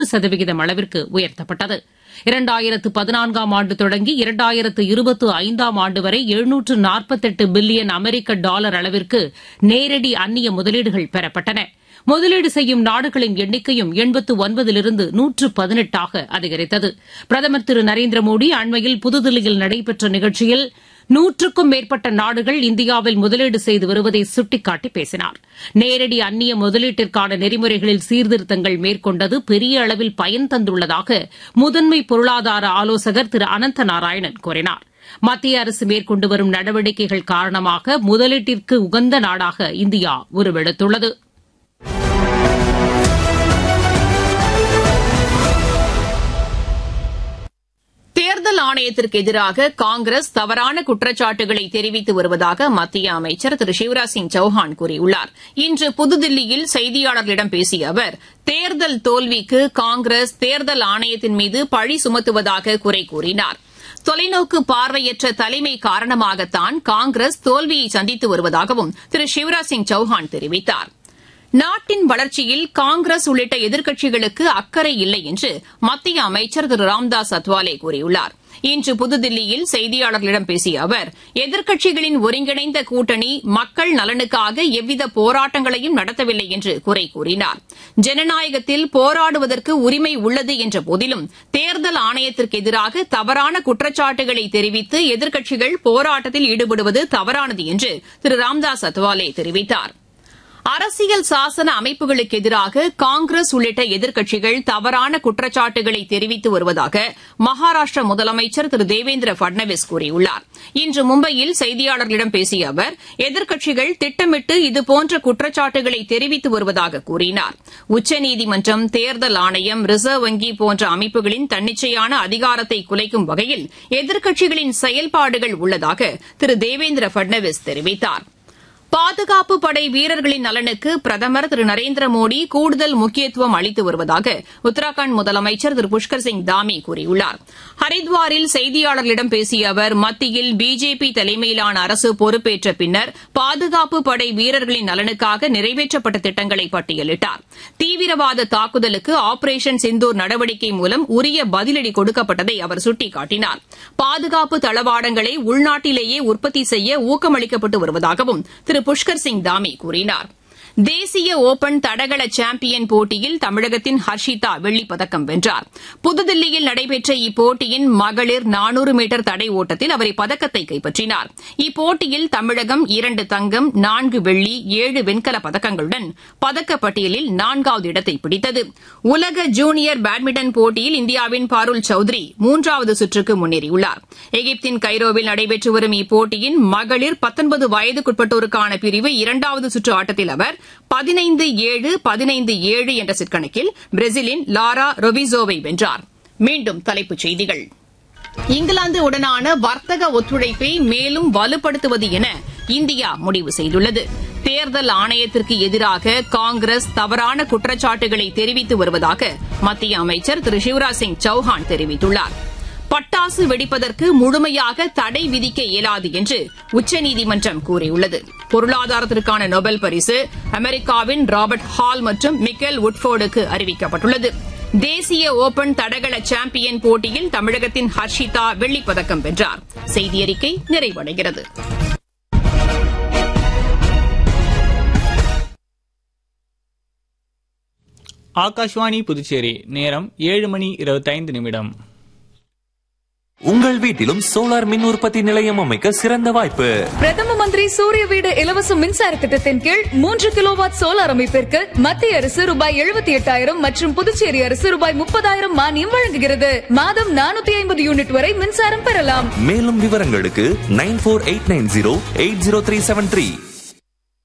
சதவிகிதம் அளவிற்கு உயர்த்தப்பட்டது இரண்டாயிரத்து பதினான்காம் ஆண்டு தொடங்கி இரண்டாயிரத்து இருபத்து ஐந்தாம் ஆண்டு வரை எழுநூற்று நாற்பத்தெட்டு பில்லியன் அமெரிக்க டாலர் அளவிற்கு நேரடி அந்நிய முதலீடுகள் பெறப்பட்டன முதலீடு செய்யும் நாடுகளின் எண்ணிக்கையும் எண்பத்து ஒன்பதிலிருந்து நூற்று பதினெட்டாக அதிகரித்தது பிரதமர் திரு நரேந்திர மோடி அண்மையில் புதுதில்லியில் நடைபெற்ற நிகழ்ச்சியில் நூற்றுக்கும் மேற்பட்ட நாடுகள் இந்தியாவில் முதலீடு செய்து வருவதை சுட்டிக்காட்டி பேசினார் நேரடி அந்நிய முதலீட்டிற்கான நெறிமுறைகளில் சீர்திருத்தங்கள் மேற்கொண்டது பெரிய அளவில் பயன் தந்துள்ளதாக முதன்மை பொருளாதார ஆலோசகர் திரு அனந்த நாராயணன் கூறினார் மத்திய அரசு மேற்கொண்டு வரும் நடவடிக்கைகள் காரணமாக முதலீட்டிற்கு உகந்த நாடாக இந்தியா உருவெடுத்துள்ளது தேர்தல் ஆணையத்திற்கு எதிராக காங்கிரஸ் தவறான குற்றச்சாட்டுகளை தெரிவித்து வருவதாக மத்திய அமைச்சர் திரு சிவராஜ் சிங் சௌஹான் கூறியுள்ளார் இன்று புதுதில்லியில் செய்தியாளர்களிடம் பேசிய அவர் தேர்தல் தோல்விக்கு காங்கிரஸ் தேர்தல் ஆணையத்தின் மீது பழி சுமத்துவதாக குறை கூறினார் தொலைநோக்கு பார்வையற்ற தலைமை காரணமாகத்தான் காங்கிரஸ் தோல்வியை சந்தித்து வருவதாகவும் திரு சிவராஜ் சிங் சௌஹான் தெரிவித்தார் நாட்டின் வளர்ச்சியில் காங்கிரஸ் உள்ளிட்ட எதிர்க்கட்சிகளுக்கு அக்கறை இல்லை என்று மத்திய அமைச்சர் திரு ராம்தாஸ் அத்வாலே கூறியுள்ளார் இன்று புதுதில்லியில் செய்தியாளர்களிடம் பேசிய அவர் எதிர்க்கட்சிகளின் ஒருங்கிணைந்த கூட்டணி மக்கள் நலனுக்காக எவ்வித போராட்டங்களையும் நடத்தவில்லை என்று குறை கூறினார் ஜனநாயகத்தில் போராடுவதற்கு உரிமை உள்ளது என்ற போதிலும் தேர்தல் ஆணையத்திற்கு எதிராக தவறான குற்றச்சாட்டுகளை தெரிவித்து எதிர்க்கட்சிகள் போராட்டத்தில் ஈடுபடுவது தவறானது என்று திரு ராம்தாஸ் அத்வாலே தெரிவித்தார் அரசியல் சாசன அமைப்புகளுக்கு எதிராக காங்கிரஸ் உள்ளிட்ட எதிர்க்கட்சிகள் தவறான குற்றச்சாட்டுகளை தெரிவித்து வருவதாக மகாராஷ்டிர முதலமைச்சர் திரு தேவேந்திர பட்னவிஸ் கூறியுள்ளார் இன்று மும்பையில் செய்தியாளர்களிடம் பேசிய அவர் எதிர்க்கட்சிகள் திட்டமிட்டு இதுபோன்ற குற்றச்சாட்டுகளை தெரிவித்து வருவதாக கூறினார் உச்சநீதிமன்றம் தேர்தல் ஆணையம் ரிசர்வ் வங்கி போன்ற அமைப்புகளின் தன்னிச்சையான அதிகாரத்தை குலைக்கும் வகையில் எதிர்க்கட்சிகளின் செயல்பாடுகள் உள்ளதாக திரு தேவேந்திர பட்னவிஸ் தெரிவித்தாா் பாதுகாப்பு படை வீரர்களின் நலனுக்கு பிரதமர் திரு நரேந்திர மோடி கூடுதல் முக்கியத்துவம் அளித்து வருவதாக உத்தராகண்ட் முதலமைச்சர் திரு புஷ்கர் சிங் தாமி கூறியுள்ளார் ஹரித்வாரில் செய்தியாளர்களிடம் பேசிய அவர் மத்தியில் பிஜேபி தலைமையிலான அரசு பொறுப்பேற்ற பின்னர் பாதுகாப்பு படை வீரர்களின் நலனுக்காக நிறைவேற்றப்பட்ட திட்டங்களை பட்டியலிட்டார் தீவிரவாத தாக்குதலுக்கு ஆபரேஷன் சிந்தூர் நடவடிக்கை மூலம் உரிய பதிலடி கொடுக்கப்பட்டதை அவர் சுட்டிக்காட்டினார் பாதுகாப்பு தளவாடங்களை உள்நாட்டிலேயே உற்பத்தி செய்ய ஊக்கமளிக்கப்பட்டு வருவதாகவும் திரு புஷ்கர் சிங் தாமி கூறினார் தேசிய ஓபன் தடகள சாம்பியன் போட்டியில் தமிழகத்தின் ஹர்ஷிதா வெள்ளிப்பதக்கம் வென்றார் புதுதில்லியில் நடைபெற்ற இப்போட்டியின் மகளிர் நானூறு மீட்டர் தடை ஓட்டத்தில் அவர் இப்பதக்கத்தை கைப்பற்றினார் இப்போட்டியில் தமிழகம் இரண்டு தங்கம் நான்கு வெள்ளி ஏழு வெண்கல பதக்கங்களுடன் பதக்கப்பட்டியலில் நான்காவது இடத்தை பிடித்தது உலக ஜூனியர் பேட்மிண்டன் போட்டியில் இந்தியாவின் பாருல் சௌத்ரி மூன்றாவது சுற்றுக்கு முன்னேறியுள்ளார் எகிப்தின் கைரோவில் நடைபெற்று வரும் இப்போட்டியின் மகளிர் பத்தொன்பது வயதுக்குட்பட்டோருக்கான பிரிவு இரண்டாவது சுற்று ஆட்டத்தில் அவர் பதினைந்து ஏழு பதினைந்து ஏழு என்ற செட் கணக்கில் பிரேசிலின் லாரா ரொவிசோவை வென்றார் மீண்டும் தலைப்புச் செய்திகள் இங்கிலாந்து உடனான வர்த்தக ஒத்துழைப்பை மேலும் வலுப்படுத்துவது என இந்தியா முடிவு செய்துள்ளது தேர்தல் ஆணையத்திற்கு எதிராக காங்கிரஸ் தவறான குற்றச்சாட்டுகளை தெரிவித்து வருவதாக மத்திய அமைச்சர் திரு சிவராஜ் சிங் சௌஹான் தெரிவித்துள்ளார் பட்டாசு வெடிப்பதற்கு முழுமையாக தடை விதிக்க இயலாது என்று உச்சநீதிமன்றம் கூறியுள்ளது பொருளாதாரத்திற்கான நோபல் பரிசு அமெரிக்காவின் ராபர்ட் ஹால் மற்றும் மிக்கேல் உட்ஃபோர்டுக்கு அறிவிக்கப்பட்டுள்ளது தேசிய ஓபன் தடகள சாம்பியன் போட்டியில் தமிழகத்தின் ஹர்ஷிதா வெள்ளிப்பதக்கம் வென்றார் செய்தியறிக்கை நிறைவடைகிறது ஆகாஷ்வாணி புதுச்சேரி நேரம் ஏழு மணி இருபத்தைந்து நிமிடம் உங்கள் வீட்டிலும் சோலார் மின் உற்பத்தி நிலையம் அமைக்க சிறந்த வாய்ப்பு பிரதம மந்திரி சூரிய வீடு இலவச மின்சார திட்டத்தின் கீழ் மூன்று கிலோவாட் சோலார் அமைப்பிற்கு மத்திய அரசு ரூபாய் எழுபத்தி எட்டாயிரம் மற்றும் புதுச்சேரி அரசு ரூபாய் முப்பதாயிரம் மானியம் வழங்குகிறது மாதம் நானூத்தி ஐம்பது யூனிட் வரை மின்சாரம் பெறலாம் மேலும் விவரங்களுக்கு nine four eight nine zero eight zero three seven three